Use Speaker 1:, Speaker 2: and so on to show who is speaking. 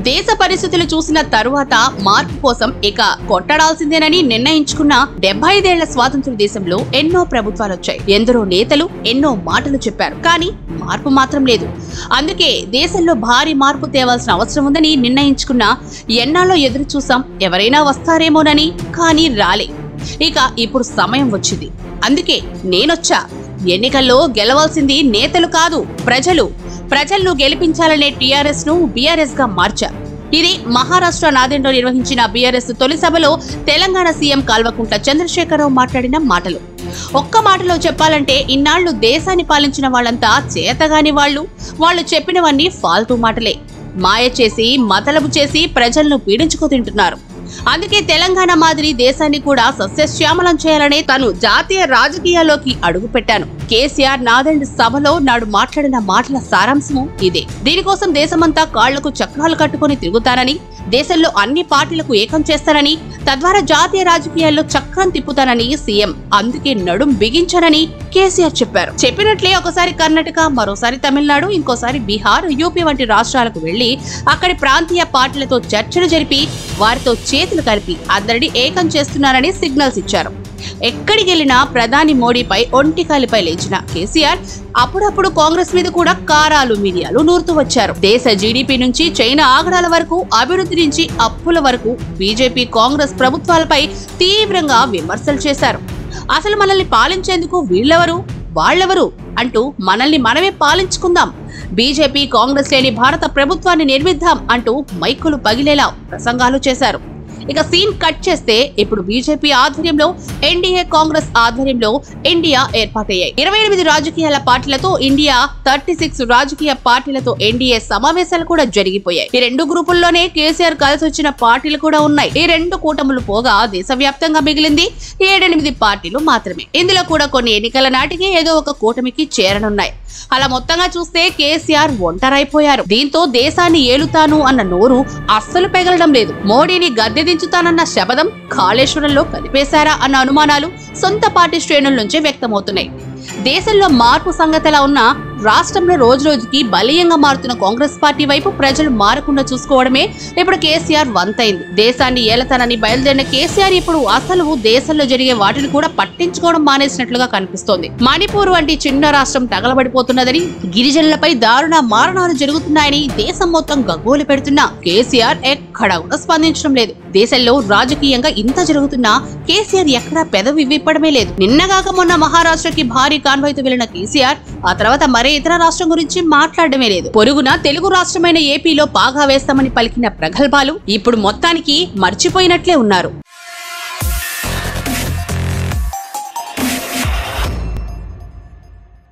Speaker 1: దేశ పరిస్థితులు చూసిన తరువాత మార్పు కోసం ఇక కొట్టడాల్సిందేనని నిర్ణయించుకున్న డెబ్బై ఐదేళ్ల స్వాతంత్ర దేశంలో ఎన్నో ప్రభుత్వాలు వచ్చాయి ఎందరో నేతలు ఎన్నో మాటలు చెప్పారు కానీ మార్పు మాత్రం లేదు అందుకే దేశంలో భారీ మార్పు తేవాల్సిన అవసరం ఉందని నిర్ణయించుకున్న ఎన్నాళ్ళో ఎదురు చూసాం ఎవరైనా వస్తారేమోనని కానీ రాలే ఇక ఇప్పుడు సమయం వచ్చింది అందుకే నేనొచ్చా ఎన్నికల్లో గెలవాల్సింది నేతలు కాదు ప్రజలు ప్రజలను గెలిపించాలనే టీఆర్ఎస్ ను బీఆర్ఎస్ గా మార్చారు ఇది మహారాష్ట్ర నాదెండ్లో నిర్వహించిన బీఆర్ఎస్ తొలి సభలో తెలంగాణ సీఎం కాల్వకుంట్ల చంద్రశేఖరరావు మాట్లాడిన మాటలు ఒక్క మాటలో చెప్పాలంటే ఇన్నాళ్లు దేశాన్ని పాలించిన వాళ్ళంతా చేతగాని వాళ్ళు వాళ్ళు చెప్పినవన్నీ ఫాల్తూ మాటలే మాయ చేసి మతలబు చేసి ప్రజలను పీడించుకు తింటున్నారు అందుకే తెలంగాణ మాదిరి దేశాన్ని కూడా సస్యశ్యామలం చేయాలనే తను జాతీయ రాజకీయాల్లోకి అడుగుపెట్టాను కేసీఆర్ నాదెండ్ సభలో నాడు మాట్లాడిన మాటల సారాంశము ఇదే దీనికోసం దేశమంతా కాళ్లకు చక్రాలు కట్టుకొని తిరుగుతానని దేశంలో అన్ని పార్టీలకు ఏకం చేస్తానని తద్వారా జాతీయ రాజకీయాల్లో చక్రం తిప్పుతానని సీఎం అందుకే నడుం బిగించానని కేసీఆర్ చెప్పారు చెప్పినట్లే ఒకసారి కర్ణాటక మరోసారి తమిళనాడు ఇంకోసారి బీహార్ యూపీ వంటి రాష్ట్రాలకు వెళ్లి అక్కడి ప్రాంతీయ పార్టీలతో చర్చలు జరిపి వారితో చేతులు కలిపి అందరినీ ఏకం చేస్తున్నారని సిగ్నల్స్ ఇచ్చారు ఎక్కడికి వెళ్ళినా ప్రధాని మోడీపై ఒంటికాలిపై లేచిన కేసీఆర్ అప్పుడప్పుడు కాంగ్రెస్ మీద కూడా కారాలు మిరియాలు నూరుతూ వచ్చారు దేశ జీడిపి నుంచి చైనా ఆగడాల వరకు అభివృద్ధి నుంచి అప్పుల వరకు బీజేపీ కాంగ్రెస్ ప్రభుత్వాలపై తీవ్రంగా విమర్శలు చేశారు అసలు మనల్ని పాలించేందుకు వీళ్ళెవరు వాళ్ళెవరు అంటూ మనల్ని మనమే పాలించుకుందాం బీజేపీ కాంగ్రెస్ లేని భారత ప్రభుత్వాన్ని నిర్మిద్దాం అంటూ మైకులు పగిలేలా ప్రసంగాలు చేశారు ఇక సీన్ కట్ చేస్తే ఇప్పుడు బీజేపీ ఆధ్వర్యంలో ఎన్డీఏ కాంగ్రెస్ ఆధ్వర్యంలో ఇండియా ఏర్పాటయ్యాయి ఇరవై ఎనిమిది రాజకీయాల పార్టీలతో ఇండియా థర్టీ సిక్స్ రాజకీయ పార్టీలతో ఎన్డీఏ సమావేశాలు కూడా జరిగిపోయాయి ఈ రెండు గ్రూపుల్లోనే కేసీఆర్ కలిసి వచ్చిన పార్టీలు కూడా ఉన్నాయి ఈ రెండు కూటములు పోగా దేశవ్యాప్తంగా మిగిలింది ఏడెనిమిది పార్టీలు మాత్రమే ఇందులో కూడా కొన్ని ఎన్నికల నాటికి ఏదో ఒక కూటమికి చేరనున్నాయి అలా మొత్తంగా చూస్తే కేసీఆర్ ఒంటరైపోయారు దీంతో దేశాన్ని ఏలుతాను అన్న నోరు అస్సలు పెగలడం లేదు మోడీని గద్దె దించుతానన్న శపథం కాళేశ్వరంలో కలిపేశారా అన్న అనుమానాలు సొంత పార్టీ శ్రేణుల నుంచే వ్యక్తమవుతున్నాయి దేశంలో మార్పు సంగతిలా ఉన్నా రాష్ట్రంలో రోజు రోజుకి బలీయంగా మారుతున్న కాంగ్రెస్ పార్టీ వైపు ప్రజలు మారకుండా చూసుకోవడమే ఇప్పుడు కేసీఆర్ వంతైంది దేశాన్ని ఏలతానని బయలుదేరిన కేసీఆర్ ఇప్పుడు అసలు దేశంలో జరిగే వాటిని కూడా పట్టించుకోవడం మానేసినట్లుగా కనిపిస్తోంది మణిపూర్ వంటి చిన్న రాష్ట్రం తగలబడిపోతున్నదని గిరిజనులపై దారుణ మారణాలు జరుగుతున్నాయని దేశం మొత్తం గగ్గోలు పెడుతున్నా కేసీఆర్ ఎక్కడా కూడా స్పందించడం లేదు దేశంలో రాజకీయంగా ఇంత జరుగుతున్నా కేసీఆర్ ఎక్కడా పెదవి విప్పడమే లేదు నిన్నగాక మొన్న మహారాష్ట్రకి భారీ కాన్వాయ్తో వెళ్లిన కేసీఆర్ ఆ తర్వాత మరే ఇతర రాష్ట్రం గురించి మాట్లాడడమే లేదు పొరుగున తెలుగు రాష్ట్రమైన ఏపీలో పాగా వేస్తామని పలికిన ప్రగల్భాలు ఇప్పుడు మొత్తానికి మర్చిపోయినట్లే ఉన్నారు